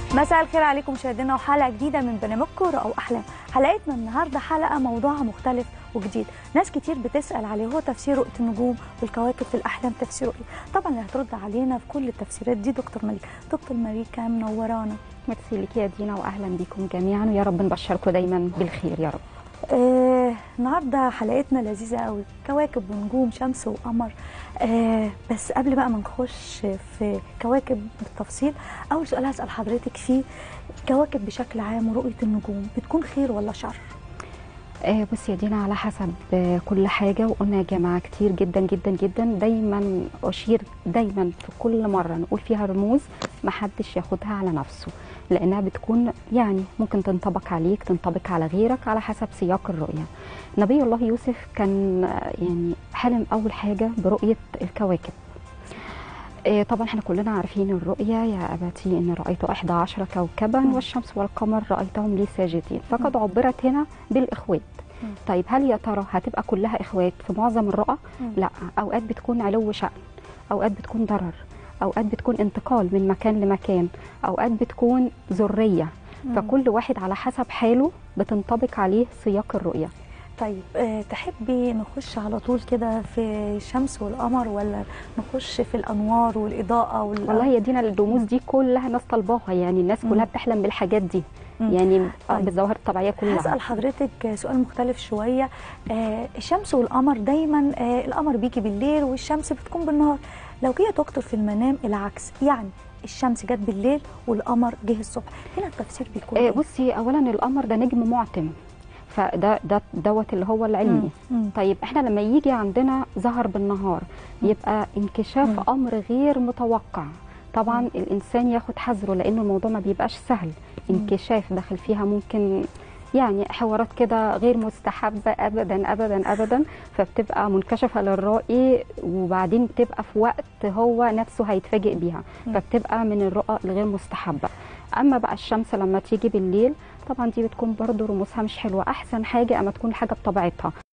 مساء الخير عليكم مشاهدينا وحلقه جديده من برنامجكم رؤى واحلام حلقتنا النهارده حلقه موضوعها مختلف وجديد ناس كتير بتسال عليه هو تفسير رؤيه النجوم والكواكب في الاحلام تفسيره ايه طبعا اللي هترد علينا في كل التفسيرات دي دكتور ملك دكتور مليكه منورانا ميرسي لك يا دينا واهلا بيكم جميعا ويا رب نبشركم دايما بالخير يا رب آه النهارده حلقتنا لذيذه قوي كواكب ونجوم شمس وقمر آه بس قبل بقى ما نخش في كواكب بالتفصيل اول سؤال هسال حضرتك فيه كواكب بشكل عام ورؤيه النجوم بتكون خير ولا شر آه بصي يا دينا على حسب آه كل حاجه وقلنا يا جماعه كتير جدا جدا جدا دايما اشير دايما في كل مره نقول فيها رموز ما حدش ياخدها على نفسه لانها بتكون يعني ممكن تنطبق عليك تنطبق على غيرك على حسب سياق الرؤيه نبي الله يوسف كان آه يعني حلم اول حاجه برؤيه الكواكب آه طبعا احنا كلنا عارفين الرؤيا يا ابتي ان رايت 11 كوكبا والشمس والقمر رايتهم لي ساجدين فقد عبرت هنا بالاخوات طيب هل يا ترى هتبقى كلها اخوات في معظم الرؤى لا اوقات بتكون علو شأن اوقات بتكون ضرر اوقات بتكون انتقال من مكان لمكان اوقات بتكون ذريه فكل واحد على حسب حاله بتنطبق عليه سياق الرؤيه طيب أه تحبي نخش على طول كده في الشمس والقمر ولا نخش في الانوار والاضاءه وال... والله يا دينا الرموز دي كلها ناس طالباها يعني الناس كلها مم. بتحلم بالحاجات دي مم. يعني طيب. بالظواهر الطبيعيه كلها هسأل حضرتك سؤال مختلف شوية آه الشمس والقمر دايما آه القمر بيجي بالليل والشمس بتكون بالنهار لو جه يا دكتور في المنام العكس يعني الشمس جت بالليل والقمر جه الصبح هنا التفسير بيكون آه إيه؟ بصي اولا القمر ده نجم معتم فده ده دوت اللي هو العلمي مم. مم. طيب احنا لما يجي عندنا ظهر بالنهار يبقى انكشاف مم. امر غير متوقع طبعا الانسان ياخد حذره لانه الموضوع ما بيبقاش سهل انكشاف داخل فيها ممكن يعني حوارات كده غير مستحبه ابدا ابدا ابدا فبتبقى منكشفه للرائي وبعدين بتبقى في وقت هو نفسه هيتفاجئ بيها مم. فبتبقى من الرؤى الغير مستحبه اما بقى الشمس لما تيجي بالليل طبعا دي بتكون برضو رموزها مش حلوه احسن حاجه اما تكون حاجه بطبيعتها